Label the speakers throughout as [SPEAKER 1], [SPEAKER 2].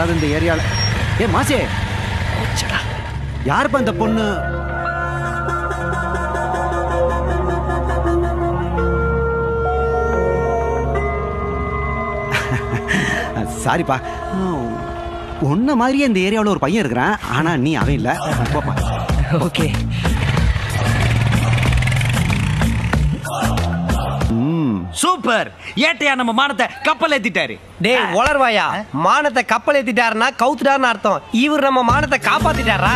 [SPEAKER 1] அது இந்த ஏரியால ஏ மாசே யாருப்பா இந்த பொண்ணு சாரிப்பா உன்ன மாதிரியே இந்த ஏரியாவில் ஒரு பையன் இருக்கிறான் ஆனா நீ அவன் இல்ல போப்பா
[SPEAKER 2] ஓகே
[SPEAKER 3] சூப்பர் ஏட்டையா நம்ம மானத்தை கப்பல் ஏத்திட்டாரு
[SPEAKER 2] டேய் வளர்வாயா மானத்தை கப்பல் ஏத்திட்டாருன்னா கவுத்துட்டாருன்னு அர்த்தம் இவர் நம்ம மானத்தை காப்பாத்திட்டாரா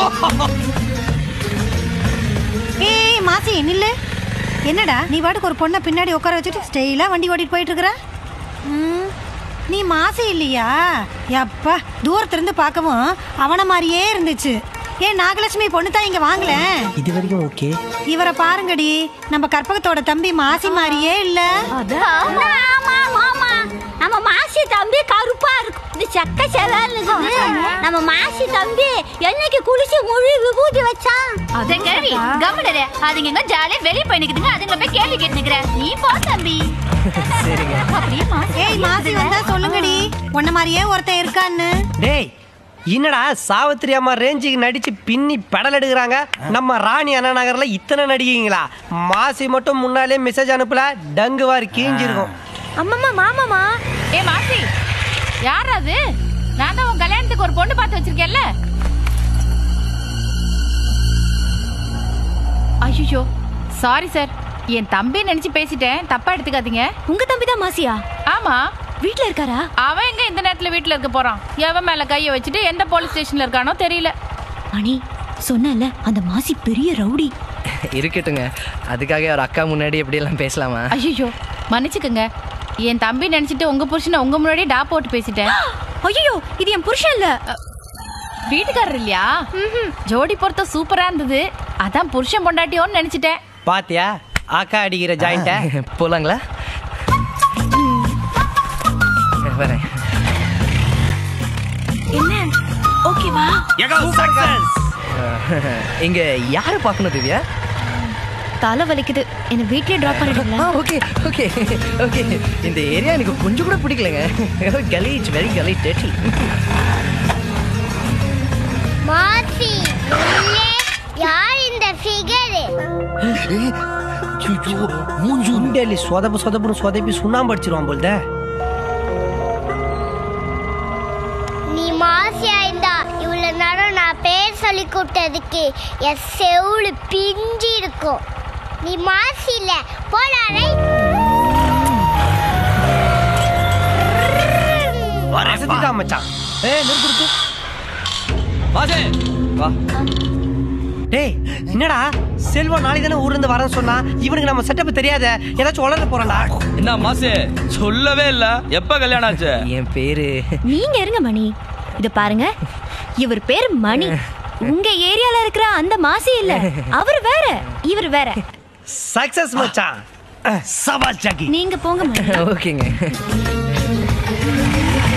[SPEAKER 4] ஏய் மாசி நில்லு என்னடா நீ பாட்டுக்கு ஒரு பொண்ணை பின்னாடி உட்கார வச்சுட்டு ஸ்டெயிலா வண்டி ஓட்டிட்டு போயிட்டு இருக்கிற ம், நீ மாசி இல்லையா யப்பா தூரத்துல இருந்து பார்க்கவும் அவன மாதிரியே இருந்துச்சு ஏன் நாகலட்சுமி பொண்ணு தான் இங்க வாங்கல
[SPEAKER 2] இது வரைக்கும் ஓகே
[SPEAKER 4] இவரை பாருங்கடி நம்ம கற்பகத்தோட தம்பி மாசி மாதிரியே இல்ல
[SPEAKER 5] ஆமா ஆமா நம்ம மாசி தம்பி கருப்பா இருக்கும் இது செக்க செலான்னு இருக்குது நம்ம மாசி தம்பி என்னைக்கு குளிச்சு முழு விபூதி வச்சான்
[SPEAKER 6] அதே கேள்வி கவனிடரே அதுங்க எங்க ஜாலியா வெளிய போய் நிக்குதுங்க அதுங்களை போய் கேள்வி கேட்டு நிக்கிற நீ போ தம்பி
[SPEAKER 2] சரிங்க
[SPEAKER 6] அப்படியே மாசி
[SPEAKER 4] ஏய் மாசி வந்தா சொல்லுங்கடி உன்ன மாதிரியே ஒருத்தன் இருக்கான்னு
[SPEAKER 2] டேய் என்னடா சாவித்திரி அம்மா ரேஞ்சுக்கு நடிச்சு பின்னி பெடல் எடுக்கிறாங்க நம்ம ராணி அண்ணா நகர்ல இத்தனை நடிகைங்களா மாசி மட்டும் முன்னாலே மெசேஜ் அனுப்பல டங்குவார் கீஞ்சிருக்கும்
[SPEAKER 5] அம்மம்மா மாமாமா
[SPEAKER 6] ஏ மாசி யார் அது நான் தான் உன் கல்யாணத்துக்கு ஒரு பொண்ணு பார்த்து வச்சிருக்கேன்ல ஐயோ சாரி சார் என் தம்பி நினைச்சு பேசிட்டேன் தப்பா எடுத்துக்காதீங்க
[SPEAKER 5] உங்க தம்பி தான் மாசியா
[SPEAKER 6] ஆமா
[SPEAKER 5] வீட்ல இருக்காரா
[SPEAKER 6] அவன் எங்க இந்த நேரத்துல வீட்டுல இருக்க போறான் எவன் மேல கைய வச்சுட்டு எந்த போலீஸ் ஸ்டேஷன்ல இருக்கானோ தெரியல
[SPEAKER 5] மணி சொன்னல அந்த மாசி பெரிய ரவுடி
[SPEAKER 7] இருக்கட்டுங்க அதுக்காக ஒரு அக்கா முன்னாடி எப்படியெல்லாம் பேசலாமா
[SPEAKER 6] ஐயோ மன்னிச்சுக்குங்க என் தம்பி நினைச்சிட்டு உங்க புருஷனை உங்க முன்னாடி டா போட்டு பேசிட்டேன்
[SPEAKER 5] ஐயோ இது என் புருஷன் இல்ல
[SPEAKER 6] வீட்டுக்காரர் இல்லையா ஜோடி பொறுத்த சூப்பரா இருந்தது அதான் புருஷன் பொண்டாட்டியோன்னு நினைச்சிட்டேன்
[SPEAKER 2] பாத்தியா அக்கா அடிக்கிற ஜாயிண்ட
[SPEAKER 7] போலாங்களா வரேன்
[SPEAKER 5] என்ன ஓகேவா
[SPEAKER 7] இங்க யாரை பார்க்கணும் திவ்யா
[SPEAKER 5] தலை வலிக்குது என்ன வீட்லயே டிராப் பண்ணிடுங்களா
[SPEAKER 7] ஓகே ஓகே ஓகே இந்த ஏரியா எனக்கு கொஞ்சம் கூட பிடிக்கலங்க கலீஜ் வெரி கலீஜ் டேட்டி
[SPEAKER 5] மாசி யார் இந்த ஃபிகர்
[SPEAKER 2] சுண்டலி சொதப்பு சொதப்புன்னு சொதப்பி சுண்ணாம்பு அடிச்சிருவான் போல்த
[SPEAKER 5] நீ மாசியா இருந்தா இவ்வளவு நேரம் நான் பேர் சொல்லி கூப்பிட்டதுக்கு என் செவுளு பிஞ்சு இருக்கும் நீ மாசி இல்ல போலாரை
[SPEAKER 2] வசதிதான் மச்சான் ஏ நிறுத்து நிறுத்து.
[SPEAKER 3] வாசே
[SPEAKER 2] வா டேய் என்னடா செல்வம் நாளைக்கு தானே ஊர்ல இருந்து வரேன்னு சொன்னா இவனுக்கு நம்ம செட்டப் தெரியாத ஏதாச்சும் வளர போறான்டா
[SPEAKER 3] என்ன மாசு சொல்லவே இல்ல எப்ப கல்யாணம் ஆச்சு
[SPEAKER 7] என் பேரு
[SPEAKER 5] நீங்க இருங்க மணி இது பாருங்க இவர் பேர் மணி உங்க ஏரியால இருக்கிற அந்த மாசி இல்ல அவர் வேற இவர் வேற
[SPEAKER 2] சக்சஸ் மச்சான்
[SPEAKER 3] சபாஷ் ஜாக்கி
[SPEAKER 5] நீங்க போங்க மணி
[SPEAKER 7] ஓகேங்க